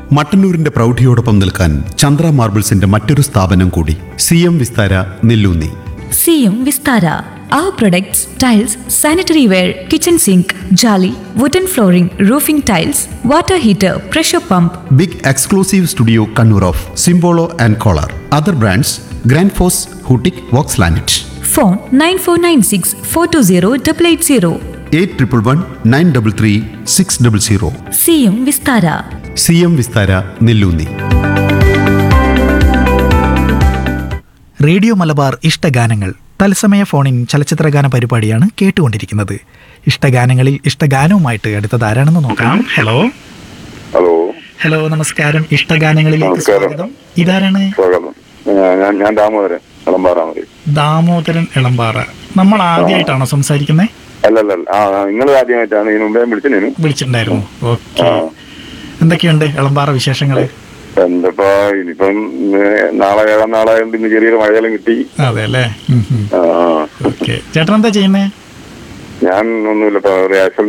മട്ടന്നൂരിന്റെ പ്രൗഢിയോടൊപ്പം നിൽക്കാൻ ചന്ദ്ര മാർബിൾസിന്റെ മറ്റൊരു സ്ഥാപനം കൂടി സി എം വിസ്താര നെല്ലൂന്നി സിയും Vistara Our products, tiles, sanitary ware, kitchen sink, jolly, wooden flooring, roofing tiles, water heater, pressure pump, big exclusive studio Kannur of Simpolo and Kohler other brands grand ഫോസ് ഹൂട്ടിക് Vox ലാനറ്റ് phone 9496 420 880. Eight triple one nine double three six double zero സിയും Vistara C M Vistara Nellunni radio Malabar ഇഷ്ടഗാനങ്ങൾ തത്സമയ ഫോണിൻ ചലച്ചിത്രഗാന പരിപാടിയാണ് കേട്ടുകൊണ്ടിരിക്കുന്നത് ഇഷ്ടഗാനങ്ങളിൽ ഇഷ്ടഗാനവുമായിട്ട് അടുത്തത് ആരാണെന്ന് നോക്കാം ഹലോ ഹലോ ഹലോ നമസ്കാരം ഇഷ്ടഗാനങ്ങളിലേക്ക് നമസ്കാരം. സ്വാഗതം ഇതാരാണ് സ്വാഗതം ഞാൻ- ഞാൻ ഞാൻ ദാമോദരൻ ഇളമ്പാറ മതി ദാമോദരൻ എളമ്പാറ നമ്മൾ ആദ്യമായിട്ടാണോ സംസാരിക്കുന്നത് അല്ലല്ല ആ നിങ്ങൾ ആദ്യമായിട്ടാണ് ഇതിന് മുമ്പേ വിളിച്ചതിനും വിളിച്ചിട്ടുണ്ടായിരുന്നു ഓക്കെ എന്തൊക്കെയുണ്ട് എളമ്പാറ വിശേഷങ്ങള് എന്തപ്പോ ഇനിയിപ്പം ഏ, നാളെ ഏഴാം നാളെ ഇന്ന് ചെറിയൊരു മഴയെല്ലാം കിട്ടി അതെ അല്ലേ ആ, ഓക്കെ ചേട്ടൻ എന്താ ചെയ്യുന്നേ ഞാൻ ഒന്നുമില്ല ഇപ്പൊ ഒരു ആക്സിഡന്റ്